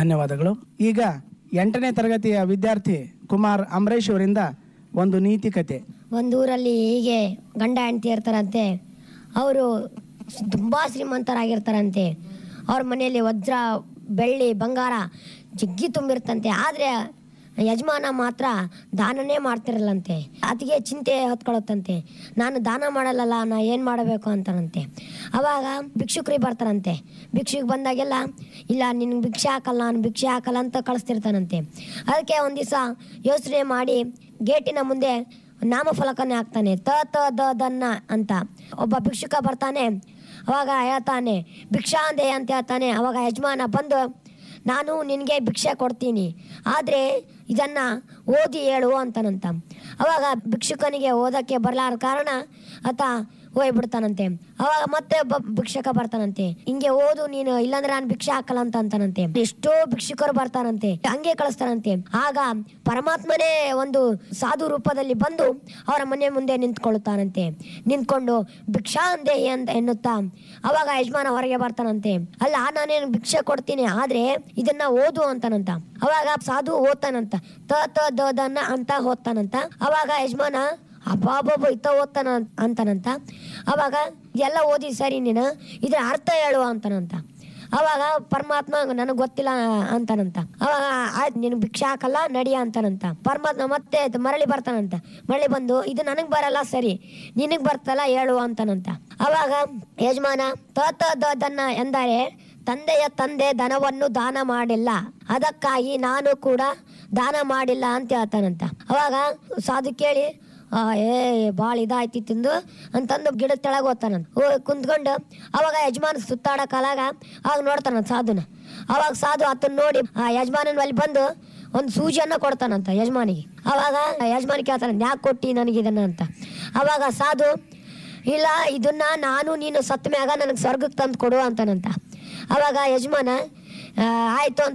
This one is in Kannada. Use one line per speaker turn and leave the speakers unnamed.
ಧನ್ಯವಾದಗಳು ಈಗ ಎಂಟನೇ ತರಗತಿಯ ವಿದ್ಯಾರ್ಥಿ ಕುಮಾರ್ ಅಮರೇಶ್ ಅವರಿಂದ ಒಂದು ನೀತಿ ಕತೆ
ಒಂದು ಊರಲ್ಲಿ ಹೀಗೆ ಗಂಡ ಹೆಂಡತಿ ಇರ್ತಾರಂತೆ ಅವರು ತುಂಬ ಶ್ರೀಮಂತರಾಗಿರ್ತಾರಂತೆ ಅವ್ರ ಮನೆಯಲ್ಲಿ ವಜ್ರ ಬೆಳ್ಳಿ ಬಂಗಾರ ಜಗ್ಗಿ ತುಂಬಿರ್ತಂತೆ ಆದರೆ ಯಜಮಾನ ಮಾತ್ರ ದಾನನೇ ಮಾಡ್ತಿರಲ್ಲಂತೆ ಅದಕ್ಕೆ ಚಿಂತೆ ಹೊತ್ಕೊಳ್ಳುತ್ತಂತೆ ನಾನು ದಾನ ಮಾಡಲ್ಲಲ್ಲ ನಾ ಏನು ಮಾಡಬೇಕು ಅಂತಾನಂತೆ ಅವಾಗ ಭಿಕ್ಷುಕರಿಗೆ ಬರ್ತಾರಂತೆ ಭಿಕ್ಷುಕ್ ಬಂದಾಗೆಲ್ಲ ಇಲ್ಲ ನಿನ್ಗೆ ಭಿಕ್ಷೆ ಹಾಕಲ್ಲ ನಾನು ಭಿಕ್ಷೆ ಹಾಕಲ್ಲ ಅಂತ ಕಳಿಸ್ತಿರ್ತಾನಂತೆ ಅದಕ್ಕೆ ಒಂದು ದಿವಸ ಯೋಚನೆ ಮಾಡಿ ಗೇಟಿನ ಮುಂದೆ ನಾಮಫಲಕನೇ ಹಾಕ್ತಾನೆ ತ ತ ದ ದನ್ನ ಅಂತ ಒಬ್ಬ ಭಿಕ್ಷುಕ ಬರ್ತಾನೆ ಅವಾಗ ಹೇಳ್ತಾನೆ ಭಿಕ್ಷಾ ಅಂದೆ ಅಂತ ಹೇಳ್ತಾನೆ ಅವಾಗ ಯಜಮಾನ ಬಂದು ನಾನು ನಿನಗೆ ಭಿಕ್ಷೆ ಕೊಡ್ತೀನಿ ಆದರೆ ಇದನ್ನು ಓದಿ ಹೇಳು ಅಂತನಂತ ಅವಾಗ ಭಿಕ್ಷುಕನಿಗೆ ಓದಕ್ಕೆ ಬರಲಾರ ಕಾರಣ ಆತ ಹೋಗ್ಬಿಡ್ತಾನಂತೆ ಅವಾಗ ಮತ್ತೆ ಒಬ್ಬ ಭಿಕ್ಷಕ ಬರ್ತಾನಂತೆ ಹಿಂಗೆ ಓದು ನೀನು ಇಲ್ಲಾಂದ್ರೆ ನಾನು ಭಿಕ್ಷೆ ಹಾಕಲ್ಲ ಅಂತ ಅಂತಾನಂತೆ ಎಷ್ಟೋ ಭಿಕ್ಷುಕರು ಬರ್ತಾರಂತೆ ಹಂಗೆ ಕಳಿಸ್ತಾರಂತೆ ಆಗ ಪರಮಾತ್ಮನೇ ಒಂದು ಸಾಧು ರೂಪದಲ್ಲಿ ಬಂದು ಅವರ ಮನೆ ಮುಂದೆ ನಿಂತ್ಕೊಳ್ಳುತ್ತಾನಂತೆ ನಿಂತ್ಕೊಂಡು ಭಿಕ್ಷಾ ಅಂದೆ ಅಂತ ಎನ್ನುತ್ತಾ ಅವಾಗ ಯಜಮಾನ ಹೊರಗೆ ಬರ್ತಾನಂತೆ ಅಲ್ಲ ನಾನೇನು ಭಿಕ್ಷೆ ಕೊಡ್ತೀನಿ ಆದ್ರೆ ಇದನ್ನ ಓದು ಅಂತಾನಂತ ಅವಾಗ ಸಾಧು ಓದ್ತಾನಂತ ತ ತ ದ ದನ್ನ ಅಂತ ಓದ್ತಾನಂತ ಅವಾಗ ಯಜಮಾನ ಅಬ್ಬಾಬಬ್ಬ ಇತ್ತ ಓದ್ತಾನ ಅಂತಾನಂತ ಅವಾಗ ಎಲ್ಲ ಓದಿ ಸರಿ ನೀನು ಇದ್ರ ಅರ್ಥ ಹೇಳು ಅಂತಾನಂತ ಅವಾಗ ಪರಮಾತ್ಮ ನನಗೆ ಗೊತ್ತಿಲ್ಲ ಅಂತಾನಂತ ಅವಾಗ ಆಯ್ತು ನೀನು ಭಿಕ್ಷೆ ಹಾಕಲ್ಲ ನಡಿಯ ಅಂತಾನಂತ ಪರಮಾತ್ಮ ಮತ್ತೆ ಮರಳಿ ಬರ್ತಾನಂತ ಮರಳಿ ಬಂದು ಇದು ನನಗೆ ಬರಲ್ಲ ಸರಿ ನಿನಗೆ ಬರ್ತಲ್ಲ ಹೇಳು ಅಂತಾನಂತ ಅವಾಗ ಯಜಮಾನ ತ ತ ದ ದನ್ನ ಎಂದರೆ ತಂದೆಯ ತಂದೆ ಧನವನ್ನು ದಾನ ಮಾಡಿಲ್ಲ ಅದಕ್ಕಾಗಿ ನಾನು ಕೂಡ ದಾನ ಮಾಡಿಲ್ಲ ಅಂತ ಹೇಳ್ತಾನಂತ ಅವಾಗ ಸಾಧು ಕೇಳಿ ಆ, ಏ ಭಾಳ ಇದಾಯ್ತಿ ತಿಂದು ಅಂತಂದು ಗಿಡದ ತೆಳಗೆ ಹೋಗ್ತಾನಂತ ಹೋಗಿ ಕುಂತ್ಕೊಂಡು ಅವಾಗ ಯಜಮಾನ ಸುತ್ತಾಡ ಕಾಲಾಗ ಆಗ ನೋಡ್ತಾನಂತ ಸಾಧುನ ಅವಾಗ ಸಾಧು ಆತನ ನೋಡಿ ಆ ಯಜಮಾನನ ಅಲ್ಲಿ ಬಂದು ಒಂದು ಸೂಜಿಯನ್ನ ಕೊಡ್ತಾನಂತ ಯಜಮಾನಿಗೆ ಅವಾಗ ಯಜಮಾನ ಕೇಳ್ತಾನೆ ಯಾಕೆ ಕೊಟ್ಟಿ ನನಗೆ ಇದನ್ನ ಅಂತ ಅವಾಗ ಸಾಧು ಇಲ್ಲ ಇದನ್ನ ನಾನು ನೀನು ಸತ್ತ ಮ್ಯಾಗ ನನಗೆ ಸ್ವರ್ಗಕ್ಕೆ ತಂದು ಕೊಡು ಅಂತಾನಂತ ಅವಾಗ ಯಜಮಾನ ಆ, ಆಯ್ತು ಅಂತ